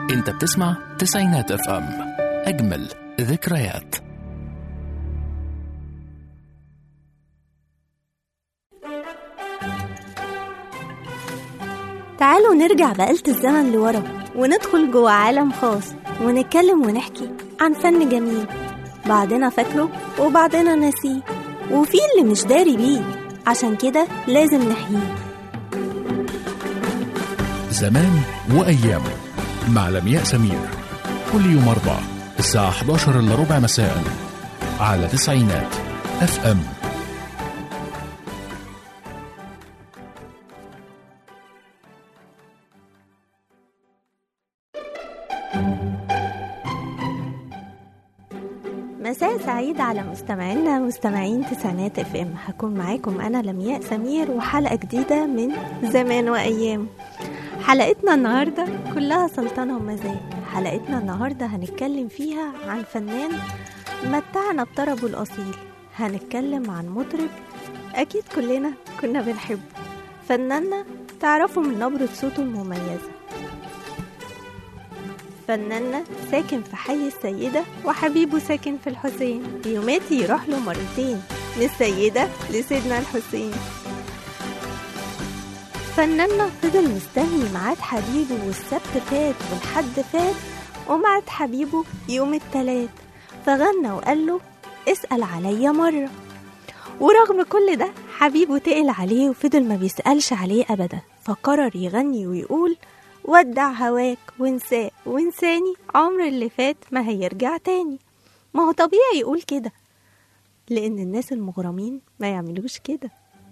انت بتسمع تسعينات اف ام اجمل ذكريات تعالوا نرجع بآلة الزمن لورا وندخل جوه عالم خاص ونتكلم ونحكي عن فن جميل بعضنا فاكره وبعضنا ناسيه وفي اللي مش داري بيه عشان كده لازم نحييه زمان وأيامه مع لمياء سمير كل يوم أربعة الساعة 11 إلا ربع مساء على تسعينات اف ام مساء سعيد على مستمعينا مستمعين تسعينات اف ام هكون معاكم انا لمياء سمير وحلقه جديده من زمان وايام حلقتنا النهارده كلها سلطنه ومزاج حلقتنا النهارده هنتكلم فيها عن فنان متعنا بطربه الاصيل هنتكلم عن مطرب اكيد كلنا كنا بنحبه فناننا تعرفوا من نبره صوته المميزه فناننا ساكن في حي السيدة وحبيبه ساكن في الحسين يوماتي يروح له مرتين من السيدة لسيدنا الحسين فناننا فضل مستني ميعاد حبيبه والسبت فات والحد فات وميعاد حبيبه يوم التلات فغنى وقال له اسأل عليا مرة ورغم كل ده حبيبه تقل عليه وفضل ما بيسألش عليه أبدا فقرر يغني ويقول ودع هواك وانساه وانساني عمر اللي فات ما هيرجع تاني ما هو طبيعي يقول كده لأن الناس المغرمين ما يعملوش كده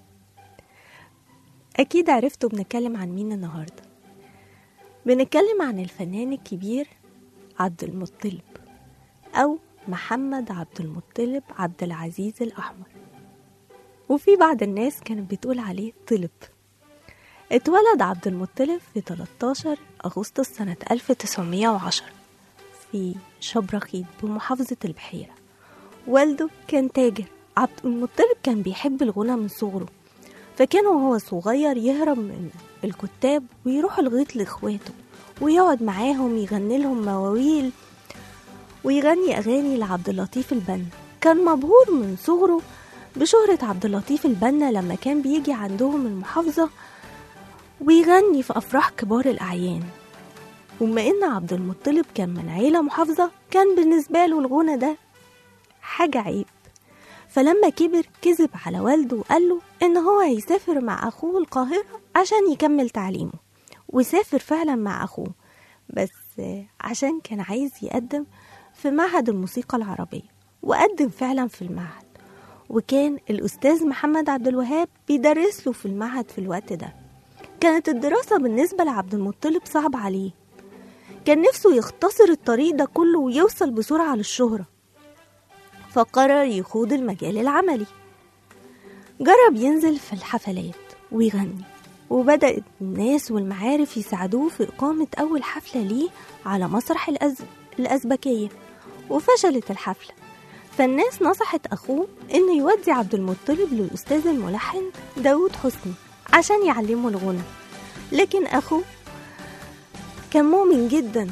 أكيد عرفتوا بنتكلم عن مين النهاردة بنتكلم عن الفنان الكبير عبد المطلب أو محمد عبد المطلب عبد العزيز الأحمر وفي بعض الناس كانت بتقول عليه طلب اتولد عبد المطلب في 13 أغسطس سنة 1910 في شبرخيت بمحافظة البحيرة والده كان تاجر عبد المطلب كان بيحب الغنى من صغره فكان وهو صغير يهرب من الكتاب ويروح الغيط لإخواته ويقعد معاهم يغني لهم مواويل ويغني أغاني لعبد اللطيف البنا كان مبهور من صغره بشهرة عبد اللطيف البنا لما كان بيجي عندهم المحافظة ويغني في أفراح كبار الأعيان وبما إن عبد المطلب كان من عيلة محافظة كان بالنسبة له الغنى ده حاجة عيب فلما كبر كذب على والده وقال له إن هو هيسافر مع أخوه القاهرة عشان يكمل تعليمه وسافر فعلا مع أخوه بس عشان كان عايز يقدم في معهد الموسيقى العربية وقدم فعلا في المعهد وكان الأستاذ محمد عبد الوهاب بيدرس له في المعهد في الوقت ده كانت الدراسة بالنسبة لعبد المطلب صعب عليه كان نفسه يختصر الطريق ده كله ويوصل بسرعة للشهرة فقرر يخوض المجال العملي جرب ينزل في الحفلات ويغني وبدأت الناس والمعارف يساعدوه في إقامة أول حفلة ليه على مسرح الأز... الأزبكية وفشلت الحفلة فالناس نصحت أخوه إنه يودي عبد المطلب للأستاذ الملحن داود حسني عشان يعلمه الغنى لكن أخوه كان مؤمن جدا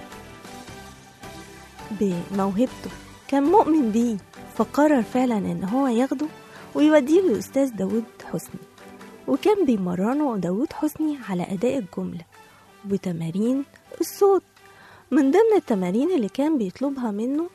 بموهبته كان مؤمن بيه فقرر فعلا ان هو ياخده ويوديه للأستاذ داود حسني وكان بيمرنه داود حسني على أداء الجملة وتمارين الصوت من ضمن التمارين اللي كان بيطلبها منه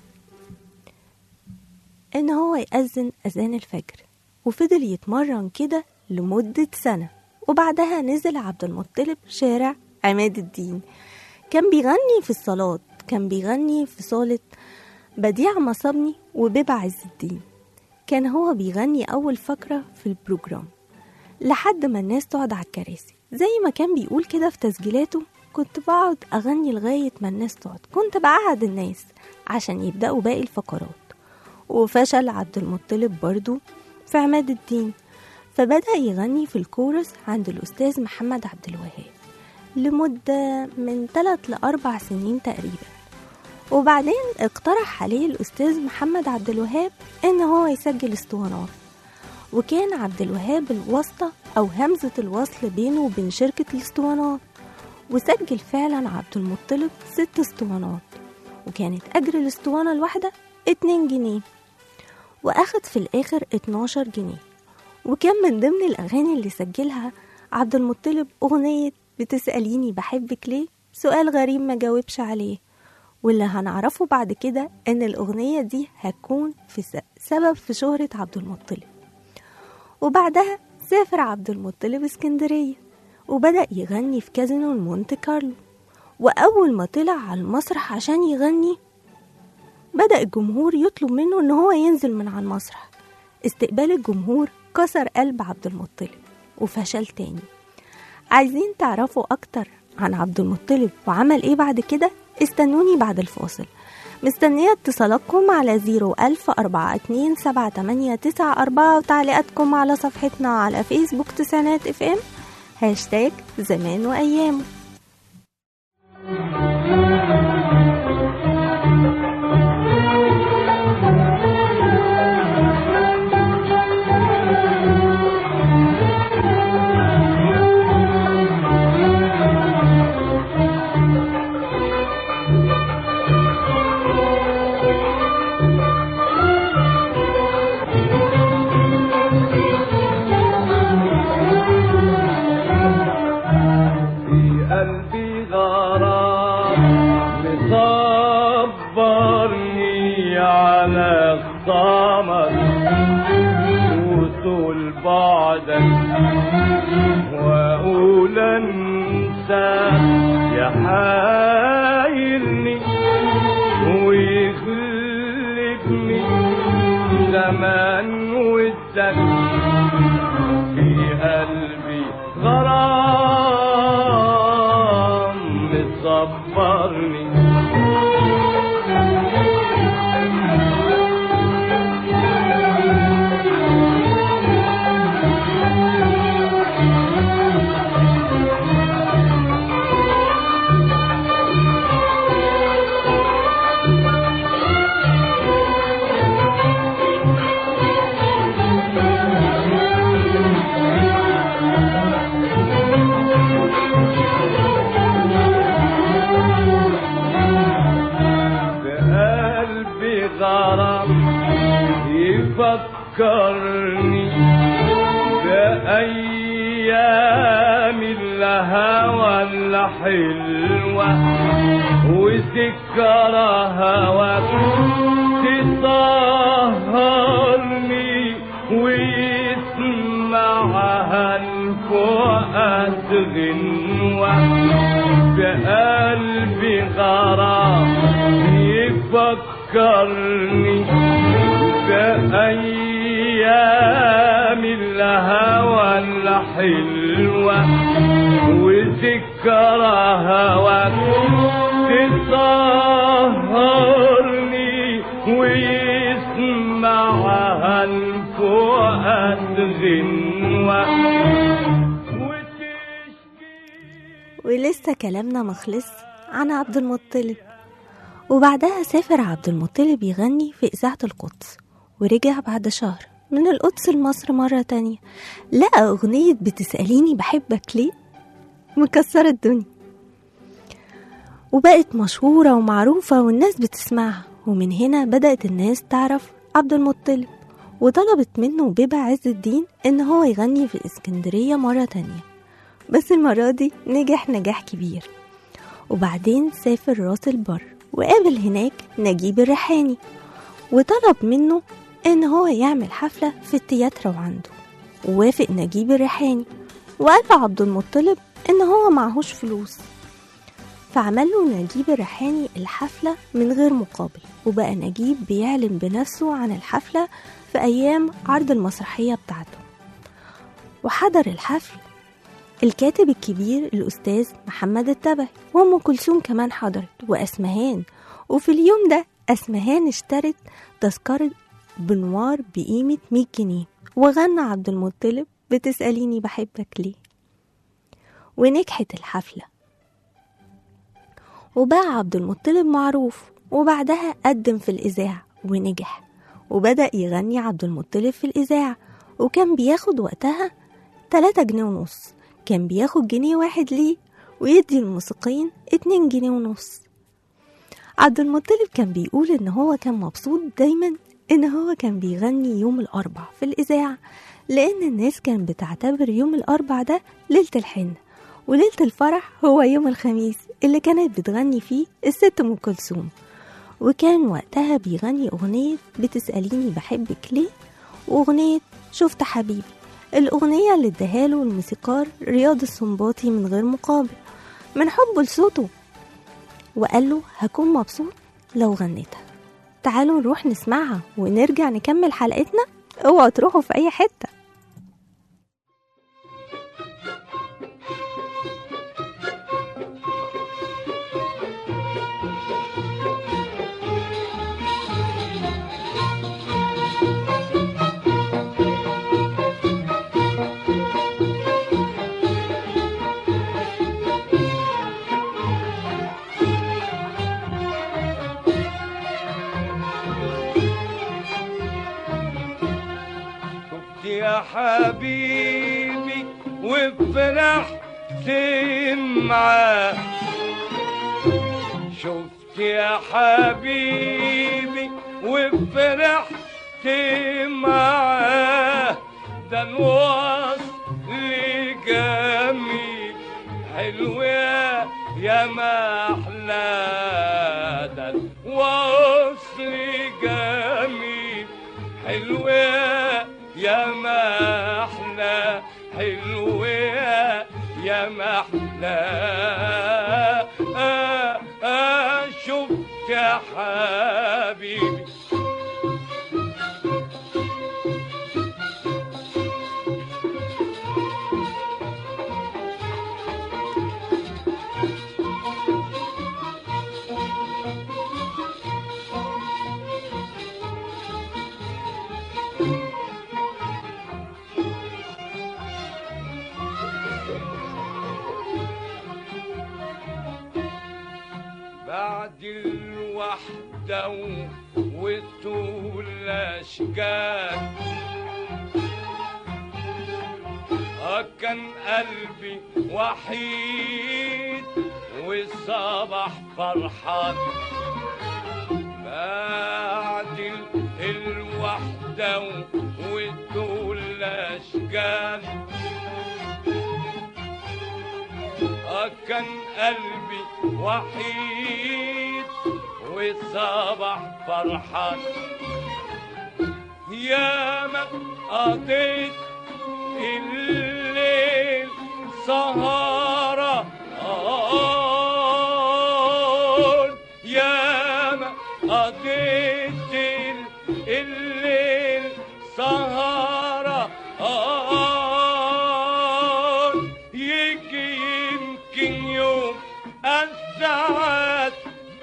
ان هو يأذن أذان الفجر وفضل يتمرن كده لمدة سنة وبعدها نزل عبد المطلب شارع عماد الدين كان بيغني في الصلاة كان بيغني في صالة بديع مصابني وبيبة عز الدين كان هو بيغني أول فقرة في البروجرام لحد ما الناس تقعد على الكراسي زي ما كان بيقول كده في تسجيلاته كنت بقعد أغني لغاية ما الناس تقعد كنت بقعد الناس عشان يبدأوا باقي الفقرات وفشل عبد المطلب برضو في عماد الدين فبدأ يغني في الكورس عند الأستاذ محمد عبد الوهاب لمدة من 3 لأربع سنين تقريبا وبعدين اقترح عليه الأستاذ محمد عبد الوهاب إن هو يسجل اسطوانات وكان عبد الوهاب الواسطة أو همزة الوصل بينه وبين شركة الاسطوانات وسجل فعلا عبد المطلب ست اسطوانات وكانت أجر الاسطوانة الواحدة اتنين جنيه وأخد في الآخر اتناشر جنيه وكان من ضمن الأغاني اللي سجلها عبد المطلب أغنية بتسأليني بحبك ليه سؤال غريب ما جاوبش عليه واللي هنعرفه بعد كده إن الأغنية دي هتكون في س- سبب في شهرة عبد المطلب وبعدها سافر عبد المطلب اسكندرية وبدأ يغني في كازينو مونte كارلو وأول ما طلع على المسرح عشان يغني بدأ الجمهور يطلب منه إن هو ينزل من على المسرح استقبال الجمهور كسر قلب عبد المطلب وفشل تاني عايزين تعرفوا أكتر عن عبد المطلب وعمل إيه بعد كده استنوني بعد الفاصل مستنية اتصالاتكم على زيرو ألف أربعة اتنين سبعة تمانية تسعة أربعة وتعليقاتكم على صفحتنا على فيسبوك تسعينات اف ام هاشتاج زمان وأيامه في قلبي غرام مصبرني على خصامك وطول بعدك واقول انسى يحايلني ويغلبني زمان ودك في قلبي غرام مصبرني بقلبي غرام يفكرني بأيام الهوى الحلوة وذكرى هواك تطهرني ويسمعها الفؤاد غنوة بقلبي غرام يفكرني بأيام الهوى الحلوة وذكرى هواك تطهرني ويسمعها الفؤاد غنوة وتشكي ولسه كلامنا مخلص عن عبد المطلب وبعدها سافر عبد المطلب يغني في إذاعة القدس ورجع بعد شهر من القدس لمصر مرة تانية لقى أغنية بتسأليني بحبك ليه مكسرة الدنيا وبقت مشهورة ومعروفة والناس بتسمعها ومن هنا بدأت الناس تعرف عبد المطلب وطلبت منه بيبة عز الدين إن هو يغني في الإسكندرية مرة تانية بس المرة دي نجح نجاح كبير وبعدين سافر راس البر وقابل هناك نجيب الريحاني وطلب منه إن هو يعمل حفلة في التياترو عنده ووافق نجيب الريحاني وقال عبد المطلب إن هو معهوش فلوس فعمل له نجيب الريحاني الحفلة من غير مقابل وبقى نجيب بيعلن بنفسه عن الحفلة في أيام عرض المسرحية بتاعته وحضر الحفل الكاتب الكبير الأستاذ محمد التبعي وأم كلثوم كمان حضرت وأسمهان وفي اليوم ده أسمهان اشترت تذكرة بنوار بقيمة 100 جنيه وغنى عبد المطلب بتسأليني بحبك ليه ونجحت الحفلة وبقى عبد المطلب معروف وبعدها قدم في الإذاعة ونجح وبدأ يغني عبد المطلب في الإذاعة وكان بياخد وقتها تلاتة جنيه ونص كان بياخد جنيه واحد ليه ويدي الموسيقيين اتنين جنيه ونص عبد المطلب كان بيقول ان هو كان مبسوط دايما ان هو كان بيغني يوم الاربع في الاذاعه لان الناس كانت بتعتبر يوم الاربع ده ليله الحنه وليله الفرح هو يوم الخميس اللي كانت بتغني فيه الست ام كلثوم وكان وقتها بيغني اغنيه بتساليني بحبك ليه واغنيه شفت حبيبي الاغنيه اللي اداهاله الموسيقار رياض السنباطي من غير مقابل من حبه لصوته وقال له هكون مبسوط لو غنيتها تعالوا نروح نسمعها ونرجع نكمل حلقتنا اوعوا تروحوا في اي حته شفت يا حبيبي وفرحت معاه شفت يا حبيبي وفرحت معاه ده الوصل جميل حلو يا يا ما احلى ده الوصل جميل حلو يا يا ما احلى حلو يا يا ما احلى آه آه شفت يا حبيبي بعد الوحدة و- وطول الأشجار آه كان قلبي وحيد والصباح فرحان بعد ال- الوحدة و- وطول الأشجار آه كان قلبي وحيد والصباح فرحان يا ما قضيت الليل سهرة آه يا ما قضيت ال- الليل سهرة آه يجي يمكن يوم الساعات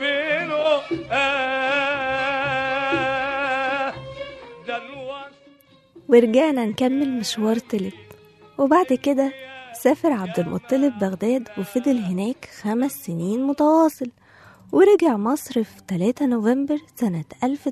برؤاه ده الوصل ورجعنا نكمل مشوار طلب وبعد كده سافر عبد المطلب بغداد وفضل هناك خمس سنين متواصل ورجع مصر في 3 نوفمبر سنة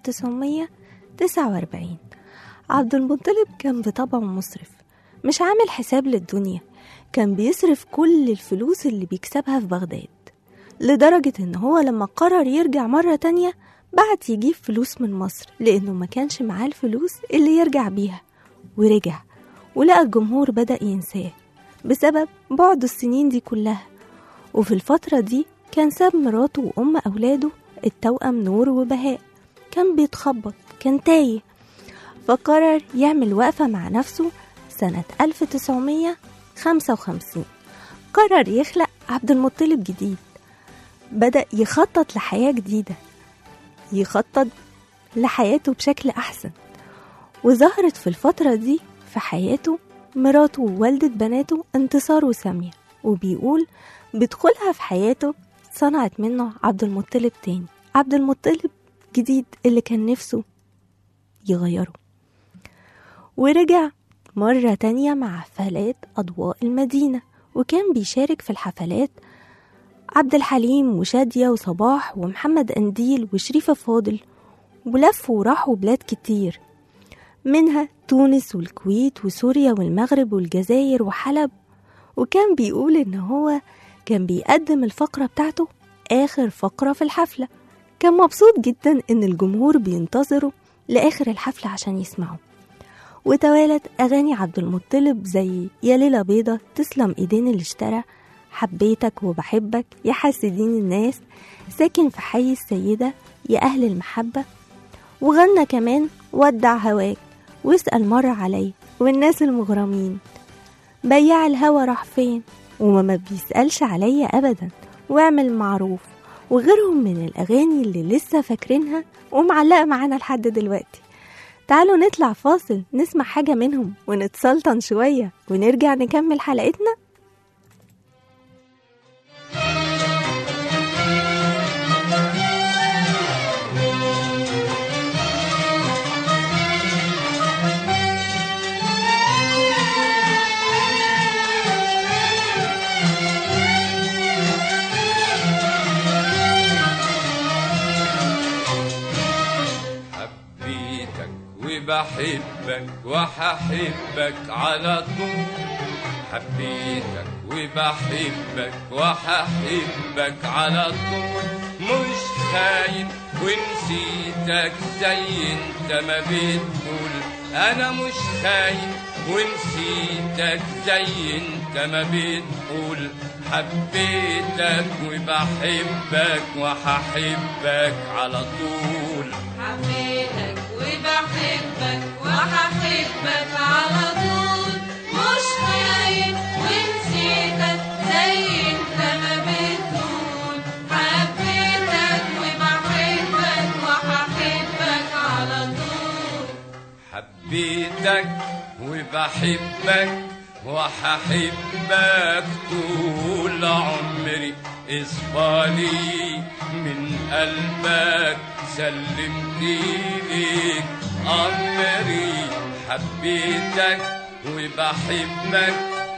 1949 عبد المطلب كان بطبعه مسرف مش عامل حساب للدنيا كان بيصرف كل الفلوس اللي بيكسبها في بغداد لدرجة ان هو لما قرر يرجع مرة تانية بعت يجيب فلوس من مصر لانه ما كانش معاه الفلوس اللي يرجع بيها ورجع ولقى الجمهور بدأ ينساه بسبب بعد السنين دي كلها وفي الفترة دي كان ساب مراته وأم أولاده التوأم نور وبهاء كان بيتخبط كان تايه فقرر يعمل وقفة مع نفسه سنة 1955 قرر يخلق عبد المطلب جديد بدأ يخطط لحياة جديدة يخطط لحياته بشكل أحسن وظهرت في الفترة دي في حياته مراته ووالدة بناته انتصار وسامية وبيقول بدخولها في حياته صنعت منه عبد المطلب تاني عبد المطلب جديد اللي كان نفسه يغيره ورجع مرة تانية مع حفلات أضواء المدينة وكان بيشارك في الحفلات عبد الحليم وشادية وصباح ومحمد أنديل وشريفة فاضل ولفوا وراحوا بلاد كتير منها تونس والكويت وسوريا والمغرب والجزائر وحلب وكان بيقول إن هو كان بيقدم الفقرة بتاعته آخر فقرة في الحفلة كان مبسوط جدا إن الجمهور بينتظروا لآخر الحفلة عشان يسمعوا وتوالت أغاني عبد المطلب زي يا ليلة بيضة تسلم إيدين اللي اشترى حبيتك وبحبك يا حاسدين الناس ساكن في حي السيدة يا أهل المحبة وغنى كمان ودع هواك واسأل مرة علي والناس المغرمين بياع الهوى راح فين وما ما بيسألش عليا أبدا واعمل معروف وغيرهم من الأغاني اللي لسه فاكرينها ومعلقة معانا لحد دلوقتي تعالوا نطلع فاصل نسمع حاجة منهم ونتسلطن شوية ونرجع نكمل حلقتنا حبيتك وبحبك وححبك على طول حبيتك وبحبك وححبك على طول مش خاين ونسيتك زي انت ما بتقول انا مش خاين ونسيتك زي انت ما بتقول حبيتك وبحبك وححبك على طول حبيتك وبحبك وهحبك على طول مش خاين ونسيتك زي انت ما بتقول حبيتك وبحبك وهحبك على طول حبيتك وبحبك وححبك طول عمري اصفالي من قلبك سلمت ليك أمري حبيتك وبحبك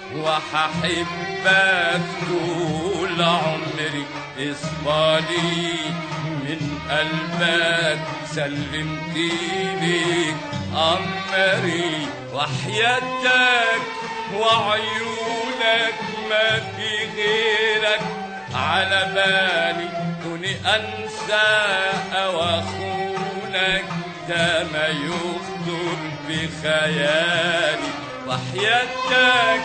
وححبك طول عمري اصفالي من قلبك سلمت ليك أمري وحياتك وعيونك ما في غيرك على بالي كوني أنسى أو أخونك ده ما يخطر بخيالي وحياتك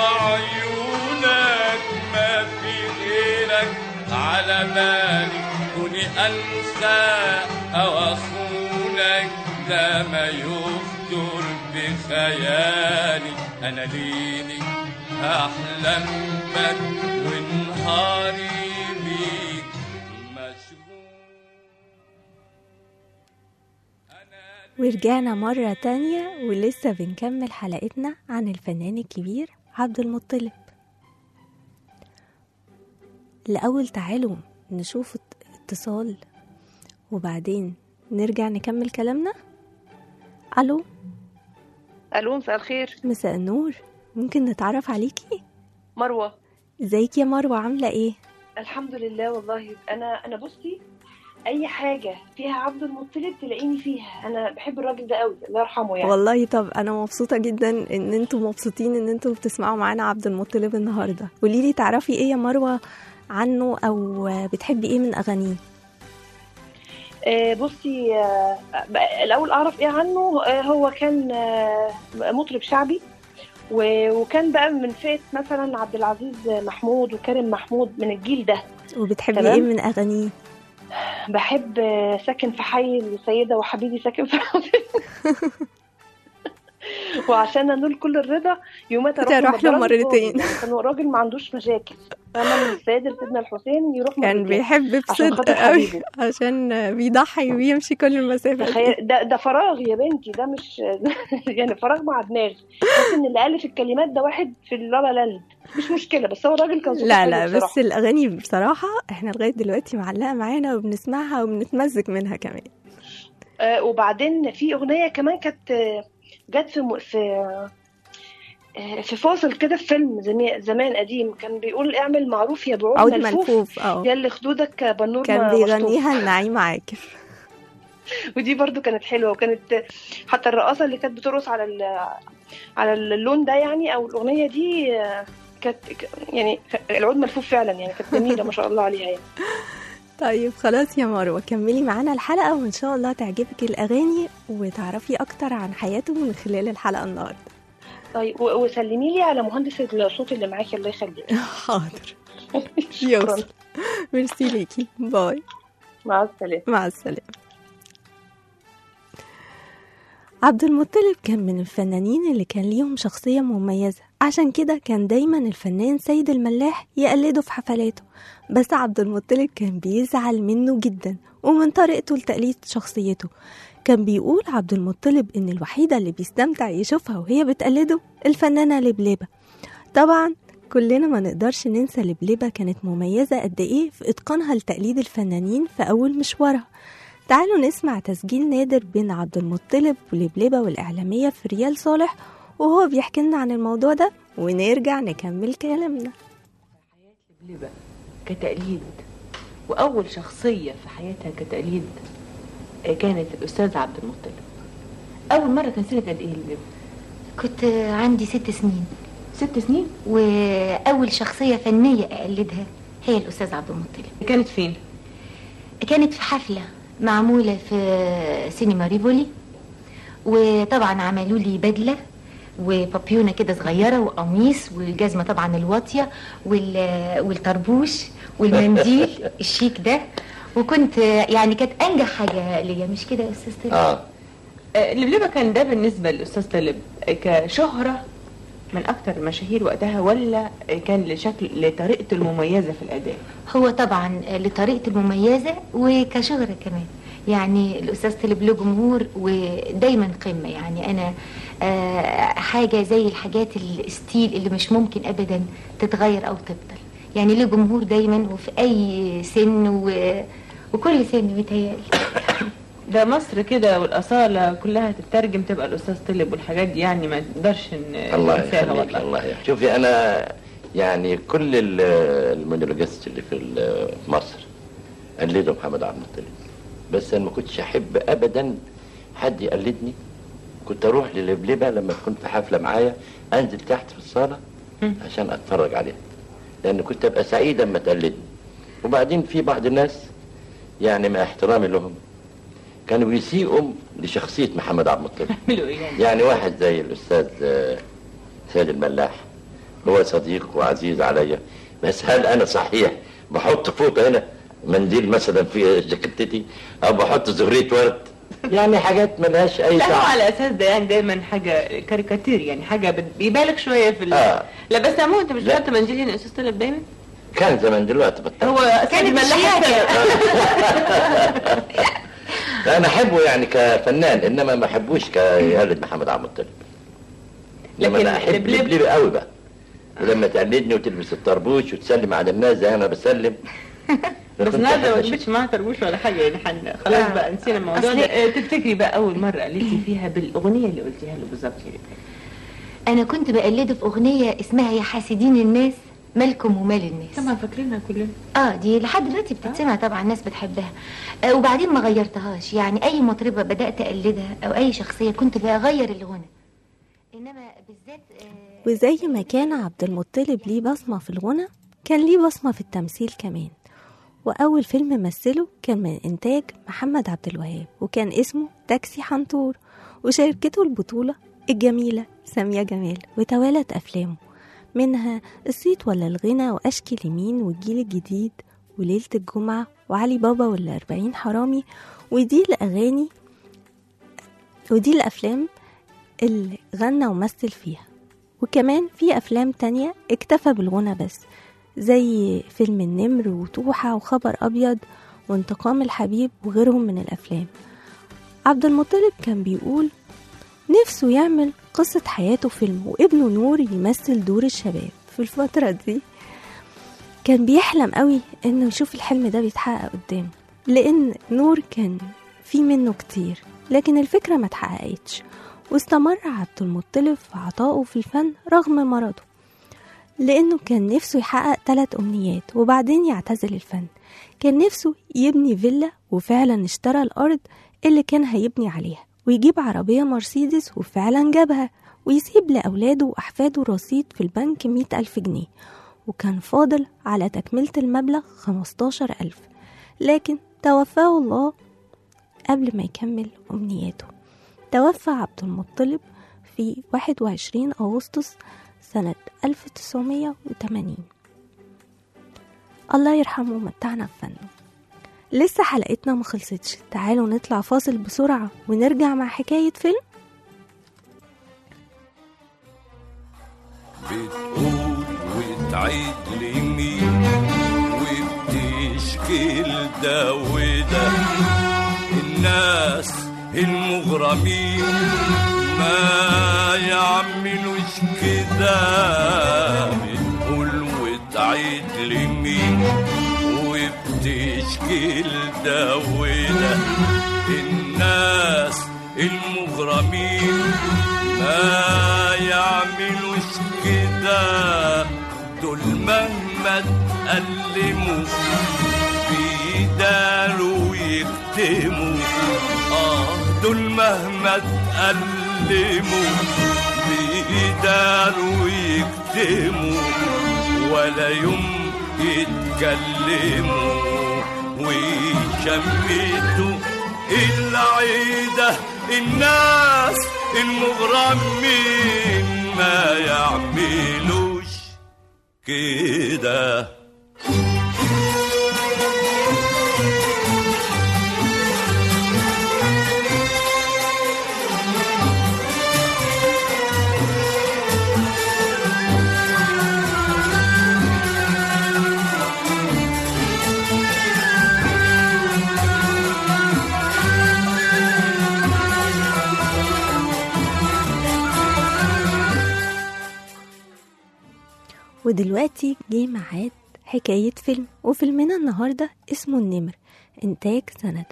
وعيونك ما في غيرك على بالي كوني أنسى أو أخونك ده ما يخطر بخيالي أنا ليلي أحلم بك ونهاري بيك مشغول ورجعنا مرة تانية ولسه بنكمل حلقتنا عن الفنان الكبير عبد المطلب الأول تعالوا نشوف ات- اتصال وبعدين نرجع نكمل كلامنا ألو الو مساء الخير مساء النور ممكن نتعرف عليكي مروه ازيك يا مروة عاملة ايه الحمد لله والله انا انا بصي اي حاجه فيها عبد المطلب تلاقيني فيها انا بحب الراجل ده قوي الله يرحمه يعني والله طب انا مبسوطة جدا ان انتوا مبسوطين ان انتوا بتسمعوا معانا عبد المطلب النهاردة قوليلي تعرفي ايه يا مروة عنه او بتحبي ايه من اغانيه آه بصي آه بقى- الاول اعرف ايه عنه آه هو كان آه مطرب شعبي و- وكان بقى من فئه مثلا عبد العزيز محمود وكريم محمود من الجيل ده وبتحبي تمام. ايه من اغانيه بحب آه، ساكن في حي السيده وحبيبي ساكن في حي وعشان انول كل الرضا يومات كنت أروح له للمدرسة مرتين. يعني كان راجل ما عندوش مشاكل فانا من السيد لسيدنا الحسين يروح كان مرتين. بيحب عشان بصدق خاطر قوي حبيبه. عشان بيضحي ويمشي كل المسافة دي. تخيل ده ده فراغ يا بنتي ده مش يعني فراغ مع دماغ بس ان اللي الف الكلمات ده واحد في اللالا لاند مش مشكله بس هو الراجل كان صوته لا حلو لا بصراحة. بس الاغاني بصراحة احنا لغاية دلوقتي معلقة معانا وبنسمعها وبنتمزج منها كمان آه وبعدين في اغنيه كمان كانت آه، جت في م- في آه، في فاصل كده في فيلم زمي- زمان قديم كان بيقول اعمل معروف يا بعود عود ملفوف ملفوف اه يا اللي خدودك بنور كان ما مشطوف. بيغنيها لنعيم عاكف ودي برضو كانت حلوه وكانت حتى الرقاصه اللي كانت بترقص على ال- على اللون ده يعني او الاغنيه دي آه، كانت ك- يعني العود ملفوف فعلا يعني كانت جميله ما شاء الله عليها يعني طيب خلاص يا مروة كملي معانا الحلقة وإن شاء الله تعجبك الأغاني وتعرفي أكتر عن حياته من خلال الحلقة النهاردة طيب و- وسلمي لي على مهندس الصوت اللي معاكي الله يخليك حاضر شكرا يوصل ميرسي ليكي باي مع السلامه مع السلامة عبد المطلب كان من الفنانين اللي كان ليهم شخصية مميزة عشان كده كان دايما الفنان سيد الملاح يقلده في حفلاته بس عبد المطلب كان بيزعل منه جدا ومن طريقته لتقليد شخصيته كان بيقول عبد المطلب إن الوحيدة اللي بيستمتع يشوفها وهي بتقلده الفنانة لبلبة طبعا كلنا ما نقدرش ننسى لبلبة كانت مميزة قد إيه في إتقانها لتقليد الفنانين في أول مشوارها تعالوا نسمع تسجيل نادر بين عبد المطلب ولبلبة والإعلامية في ريال صالح وهو بيحكي لنا عن الموضوع ده ونرجع نكمل كلامنا لبلبة كتقليد وأول شخصية في حياتها كتقليد آه، كانت الأستاذ عبد المطلب أول مرة كان سنة قد إيه لبلبة؟ كنت عندي ست سنين ست سنين وأول شخصية فنية أقلدها هي الأستاذ عبد المطلب كانت فين؟ كانت في حفلة معمولة في سينما ريفولي وطبعا عملوا لي بدلة وبابيونة كده صغيرة وقميص والجزمة طبعا الواطية وال- والطربوش والمنديل الشيك ده وكنت يعني كانت أنجح حاجة ليا مش كده يا أستاذ طارق؟ اه آه، لبلبة كان ده بالنسبة للأستاذ طلب آه، كشهرة من أكتر المشاهير وقتها ولا آه، كان لشكل لطريقته المميزة في الأداء؟ هو طبعا لطريقته المميزة وكشهرة كمان يعني الأستاذ طلب له جمهور ودايما قمة يعني أنا آه، حاجة زي الحاجات الستيل اللي مش ممكن أبدا تتغير أو تبطل يعني له جمهور دايما وفي أي سن و... وكل سن بيتهيألي ده مصر كده والأصالة كلها تترجم تبقى الأستاذ طلب والحاجات دي يعني ما نقدرش ن- الله ننساها يخليك والله الله يخليك شوفي انا يعني كل ال- المونولوجيست اللي في ال- في مصر قلدوا محمد عبد المطلب بس انا ما كنتش احب ابدا حد يقلدني كنت اروح للبلبه لما تكون في حفله معايا انزل تحت في الصاله عشان اتفرج عليها لان كنت ابقى سعيد اما تقلدني وبعدين في بعض الناس يعني مع احترامي لهم كانوا بيسيئوا لشخصيه محمد عبد المطلب يعملوا إيه يعني؟ يعني واحد زي الاستاذ آه، سيد الملاح هو صديق وعزيز عليا بس هل انا صحيح بحط فوق هنا منديل مثلا في جاكيتتي او بحط زهريه ورد يعني حاجات ملهاش اي لا هو طعم على اساس ده يعني دايما حاجه كاريكاتير يعني حاجه بت- بيبالغ شويه في ال... آه. لا بس يا عمو انت مش لا. بتحط منجيل هنا يا استاذ طلب دايما كان زمان دلوقتي بطل هو كانت الملاحة انا احبه يعني كفنان انما ما احبوش كيقلد محمد عبد المطلب لكن لكن انا احب لبلب- لبلبه قوي بقى ولما تقلدني وتلبس الطربوش وتسلم على الناس زي انا بسلم بس كنت النهارده ما أحب جبتش معاها طربوش ولا حاجه يعني حن... خلاص آه. بقى نسينا الموضوع أصل- ده آه، تفتكري بقى اول مره قلتي فيها بالاغنيه اللي قلتيها له بالظبط يعني أنا كنت بقلده في أغنية اسمها يا حاسدين الناس مالكم ومال الناس طبعا فاكرينها كلنا اه دي لحد دلوقتي بتتسمع طبعا الناس بتحبها آه وبعدين ما غيرتهاش يعني اي مطربه بدات اقلدها او اي شخصيه كنت بغير الغنى انما بالذات آه وزي ما كان عبد المطلب ليه بصمة في الغنى كان ليه بصمة في التمثيل كمان وأول فيلم مثله كان من إنتاج محمد عبد الوهاب وكان اسمه تاكسي حنطور وشاركته البطولة الجميلة سامية جمال وتوالت أفلامه منها الصيت ولا الغنى وأشكي لمين والجيل الجديد وليلة الجمعة وعلي بابا ولا أربعين حرامي ودي الأغاني ودي الأفلام اللي غنى ومثل فيها وكمان في أفلام تانية اكتفى بالغنى بس زي فيلم النمر وتوحة وخبر أبيض وانتقام الحبيب وغيرهم من الأفلام عبد المطلب كان بيقول نفسه يعمل قصة حياته فيلم وابنه نور يمثل دور الشباب في الفترة دي كان بيحلم قوي انه يشوف الحلم ده بيتحقق قدامه لان نور كان في منه كتير لكن الفكرة ما اتحققتش واستمر عبد المطلب في عطائه في الفن رغم مرضه لأنه كان نفسه يحقق ثلاث أمنيات وبعدين يعتزل الفن كان نفسه يبني فيلا وفعلا اشترى الأرض اللي كان هيبني عليها ويجيب عربية مرسيدس وفعلا جابها ويسيب لأولاده وأحفاده رصيد في البنك مئة ألف جنيه وكان فاضل على تكملة المبلغ خمستاشر ألف لكن توفاه الله قبل ما يكمل أمنياته توفى عبد المطلب في 21 أغسطس سنة 1980 الله يرحمه ومتعنا بفنه لسه حلقتنا ما خلصتش تعالوا نطلع فاصل بسرعة ونرجع مع حكاية فيلم بتقول وتعيد لمين وبتشكي لده وده الناس المغرمين ما يعملوش كده بتقول وتعيد لمين وبتشكي لده وده الناس المغرمين ما يعملوش كده دول مهما تألموا بيداروا ويكتموا اه دول مهما تألموا بيداروا ويكتموا ولا يوم يتكلموا ويشمتوا العيدة الناس المغرمين ما يعملوش كده ودلوقتي جه ميعاد حكاية فيلم وفيلمنا النهاردة اسمه النمر إنتاج سنة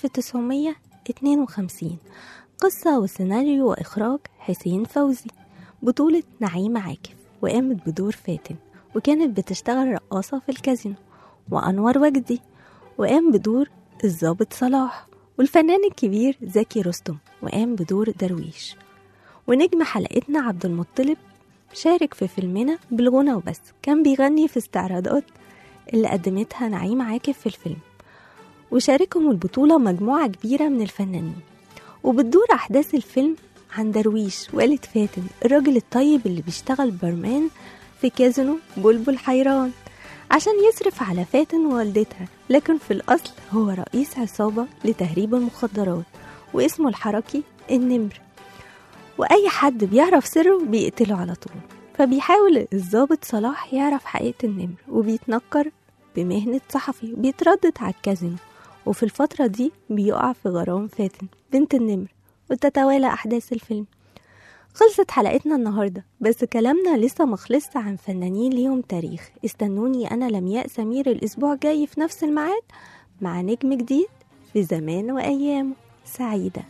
1952 قصة وسيناريو وإخراج حسين فوزي بطولة نعيمة عاكف وقامت بدور فاتن وكانت بتشتغل رقاصة في الكازينو وأنور وجدي وقام بدور الضابط صلاح والفنان الكبير زكي رستم وقام بدور درويش ونجم حلقتنا عبد المطلب شارك في فيلمنا بالغنى وبس كان بيغني في استعراضات اللي قدمتها نعيم عاكف في الفيلم وشاركهم البطولة مجموعة كبيرة من الفنانين وبتدور أحداث الفيلم عن درويش والد فاتن الراجل الطيب اللي بيشتغل برمان في كازينو بلبل حيران عشان يصرف على فاتن ووالدتها لكن في الأصل هو رئيس عصابة لتهريب المخدرات واسمه الحركي النمر وأي حد بيعرف سره بيقتله على طول فبيحاول الضابط صلاح يعرف حقيقة النمر وبيتنكر بمهنة صحفي وبيتردد على الكازينو وفي الفترة دي بيقع في غرام فاتن بنت النمر وتتوالى أحداث الفيلم خلصت حلقتنا النهاردة بس كلامنا لسه مخلص عن فنانين ليهم تاريخ استنوني أنا لمياء سمير الأسبوع جاي في نفس الميعاد مع نجم جديد في زمان وأيامه سعيدة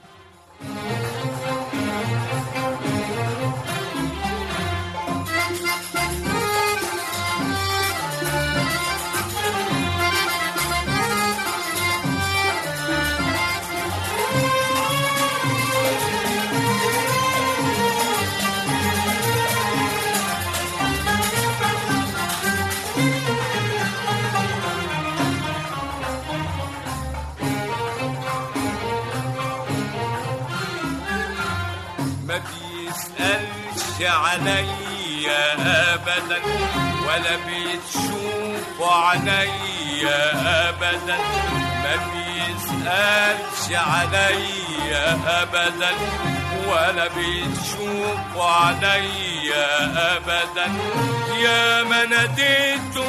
ما بيسألش عليا أبدا ولا بتشوف عليا أبدا ما بيسألش عليا أبدا ولا بتشوف عليا أبدا يا ما ناديته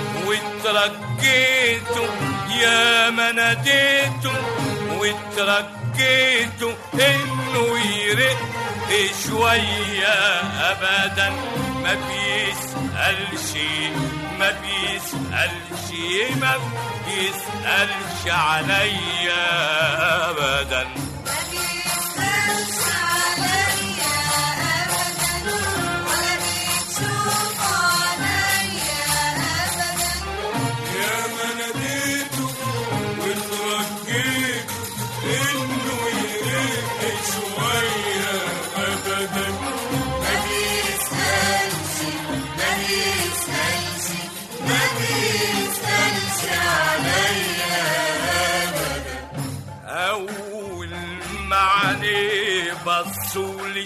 واترجيته يا ما ناديته واترجيته انه يرق شوية أبدا ما بيسألش ما بيسألش ما بيسألش عليا أبدا يا ما ناديته وترجيته انه يرق شوية ابدا بيسألش ما بيسألش عليا أول ما عليه بصولي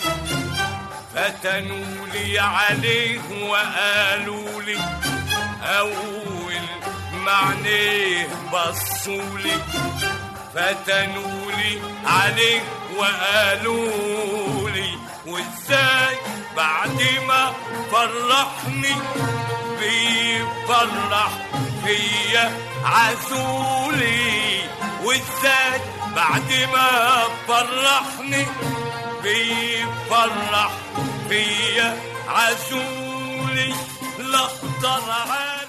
فتنوا لي عليه وقالوا لي أول ما عليه بصولي فتنوا لي عليه وقالوا لي وازاي بعد ما فرحني بيفرح فيا عزولي وازاي بعد ما فرحني بيفرح فيا عزولي لا اقدر عاد